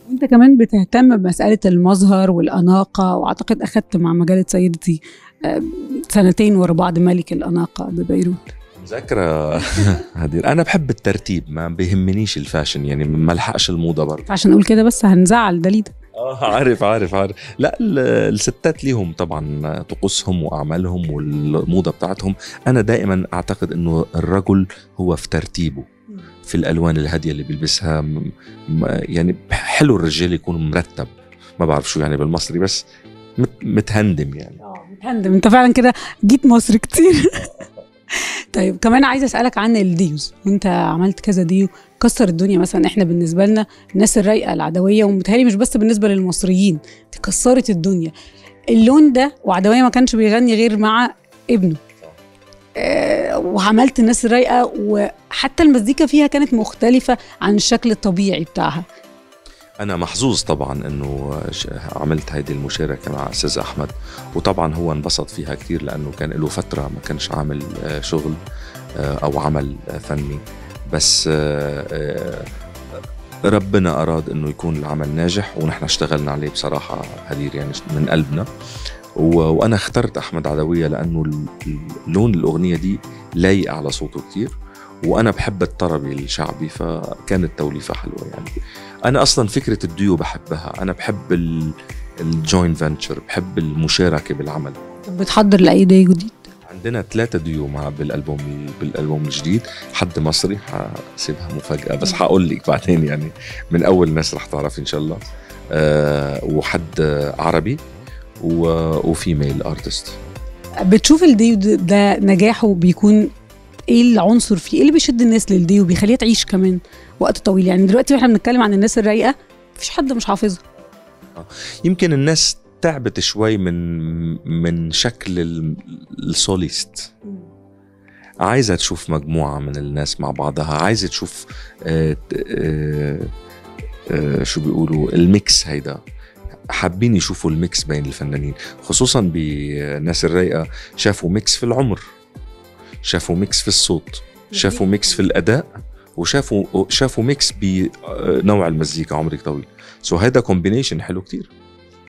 انت كمان بتهتم بمساله المظهر والاناقه واعتقد اخذت مع مجله سيدتي آه، سنتين ورا بعض ملك الاناقه ببيروت مذاكرة هدير أنا بحب الترتيب ما بيهمنيش الفاشن يعني ما لحقش الموضة برضه عشان اقول كده بس هنزعل دليدا اه عارف عارف عارف لا ال- الستات ليهم طبعا طقوسهم واعمالهم والموضه بتاعتهم انا دائما اعتقد انه الرجل هو في ترتيبه في الالوان الهاديه اللي بيلبسها م- م- يعني حلو الرجال يكون مرتب ما بعرف شو يعني بالمصري بس مت- متهندم يعني متهندم انت فعلا كده جيت مصر كتير طيب كمان عايزه اسالك عن الديوز وانت عملت كذا ديو كسر الدنيا مثلا احنا بالنسبه لنا الناس الرايقه العدويه ومتهيألي مش بس بالنسبه للمصريين دي كسرت الدنيا اللون ده وعدويه ما كانش بيغني غير مع ابنه آه وعملت الناس الرايقه وحتى المزيكا فيها كانت مختلفه عن الشكل الطبيعي بتاعها انا محظوظ طبعا انه ش- عملت هيدي المشاركه مع استاذ احمد وطبعا هو انبسط فيها كثير لانه كان له فتره ما كانش عامل آه، شغل آه، او عمل آه، فني بس آه، آه، ربنا اراد انه يكون العمل ناجح ونحن اشتغلنا عليه بصراحه هدير يعني من قلبنا و- وانا اخترت احمد عدويه لانه ال- ال- لون الاغنيه دي لايق على صوته كثير وانا بحب الطربي الشعبي فكانت توليفه حلوه يعني انا اصلا فكره الديو بحبها انا بحب الجوين فنتشر بحب المشاركه بالعمل طب بتحضر لاي دي جديد عندنا ثلاثة ديو مع بالالبوم بالالبوم الجديد حد مصري حسيبها مفاجأة بس حقول لك بعدين يعني من اول الناس رح تعرف ان شاء الله أه وحد عربي و- وفيميل ارتست بتشوف الديو ده- ده نجاحه بيكون ايه العنصر فيه ايه اللي بيشد الناس للديو بيخليها تعيش كمان وقت طويل يعني دلوقتي احنا بنتكلم عن الناس الرايقه مفيش حد مش حافظها يمكن الناس تعبت شوي من من شكل ال- السوليست عايزه تشوف مجموعه من الناس مع بعضها عايزه تشوف آه آه آه شو بيقولوا الميكس هيدا حابين يشوفوا الميكس بين الفنانين خصوصا بالناس الرايقه شافوا ميكس في العمر شافوا ميكس في الصوت شافوا ميكس في الاداء وشافوا شافوا ميكس بنوع المزيكا عمرك طويل سو هيدا كومبينيشن حلو كتير